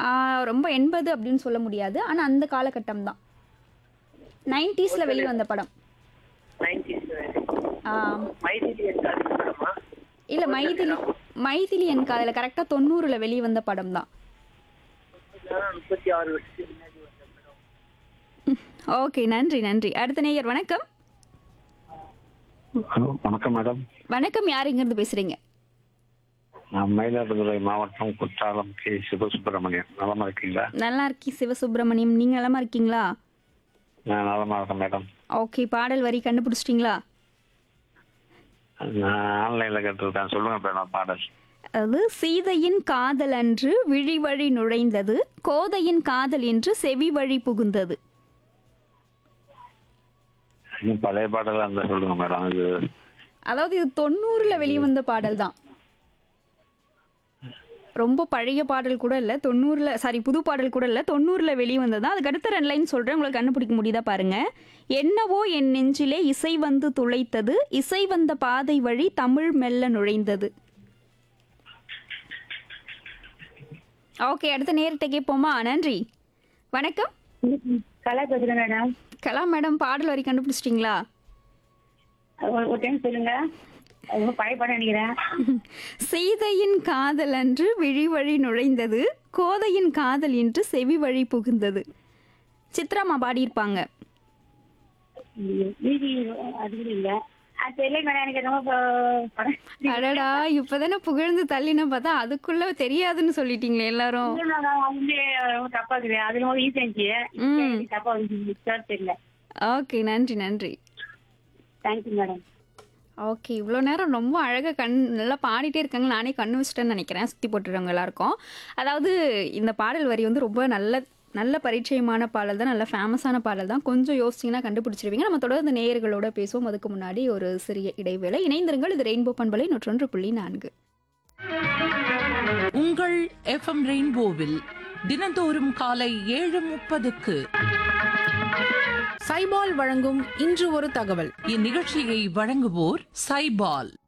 ஆ, ரொம்ப எண்பது அப்படின்னு சொல்ல முடியாது ஆனால் அந்த காலகட்டம் தான் நைன்டிஸில் வெளிவந்த படம் நைன்டிஸ் ஆ, மைதிலி என்றால் படமா இல்லை மைதிலி மைதிலி என் காதல கரெக்டாக தொண்ணூறில் வெளிவந்த படம் தான் நான் முப்பத்தி ஆறு வருஷத்துக்கு முன்னாடி வந்த படம் ஓகே நன்றி நன்றி அடுத்த நேயர் வணக்கம் ஹலோ வணக்கம் மேடம் வணக்கம் யார் இங்கேருந்து பேசுகிறீங்க நான் மயிலாடுதுறை மாவட்டம் குற்றாலம் கே சிவசுப்பிரமணியன் நலமா இருக்கீங்களா நல்லா இருக்கி சிவசுப்பிரமணியம் நீங்கள் நலமா இருக்கீங்களா நான் நலமா இருக்கேன் மேடம் ஓகே பாடல் வரி கண்டுபிடிச்சிட்டிங்களா நான் ஆன்லைன்ல கேட்டிருக்கேன் சொல்லுங்க மேடம் பாடல் அது சீதையின் காதல் அன்று விழி வழி நுழைந்தது கோதையின் காதல் என்று செவி வழி புகுந்தது இன்னும் பழைய பாடலா இருந்தா சொல்லுங்க மேடம் இது அதாவது இது தொண்ணூறுல வெளிவந்த பாடல் தான் ரொம்ப பழைய பாடல் கூட இல்லை தொண்ணூறுல சாரி புது பாடல் கூட இல்லை தொண்ணூறுல வெளிவந்தது தான் அதுக்கு அடுத்த ரெண்டு லைன் சொல்றேன் உங்களுக்கு கண்டுபிடிக்க முடியுதா பாருங்க என்னவோ என் நெஞ்சிலே இசை வந்து துளைத்தது இசை வந்த பாதை வழி தமிழ் மெல்ல நுழைந்தது ஓகே அடுத்த நேரத்தை கேட்போமா நன்றி வணக்கம் கலா பேசுறேன் மேடம் கலா மேடம் பாடல் வரி கண்டுபிடிச்சிட்டிங்களா ஒரு ஒரு டைம் சொல்லுங்க அது ரொம்ப பழைய படம் நினைக்கிறேன் சீதையின் காதல் அன்று விழி வழி நுழைந்தது கோதையின் காதல் என்று செவி வழி புகுந்தது சித்ராமா பாடியிருப்பாங்க மீதி அது கூட இல்ல அது தெரியல மேடம் எனக்கு ரொம்ப ப- படம் அடடா இப்பதானே புகழ்ந்து தள்ளின பார்த்தா அதுக்குள்ள தெரியாதுன்னு சொல்லிட்டீங்களே எல்லாரும் இல்ல madam, அது வந்து ரொம்ப தப்பா இருக்குது அதுல ரொம்ப ஈஸி இருந்துச்சு தப்பா வந்து தெரியல ஓகே நன்றி நன்றி தேங்க்யூ மேடம் ஓகே இவ்வளோ நேரம் ரொம்ப அழகாக கண் நல்லா பாடிட்டே இருக்காங்க நானே கண்ணு வச்சிட்டேன்னு நினைக்கிறேன் சுற்றி போட்டுறவங்க எல்லாருக்கும் அதாவது இந்த பாடல் வரி வந்து ரொம்ப நல்ல நல்ல பரிச்சயமான பாடல் தான் நல்ல ஃபேமஸான பாடல் தான் கொஞ்சம் யோசிச்சிங்கன்னா கண்டுபிடிச்சிருவீங்க நம்ம தொடர்ந்து நேயர்களோட பேசுவோம் அதுக்கு முன்னாடி ஒரு சிறிய இடைவேளை இணைந்திருங்கள் இது ரெயின்போ பண்பலை நூற்றொன்று புள்ளி நான்கு உங்கள் எஃப்எம் ரெயின்போவில் தினந்தோறும் காலை ஏழு முப்பதுக்கு சைபால் வழங்கும் இன்று ஒரு தகவல் இந்நிகழ்ச்சியை வழங்குவோர் சைபால்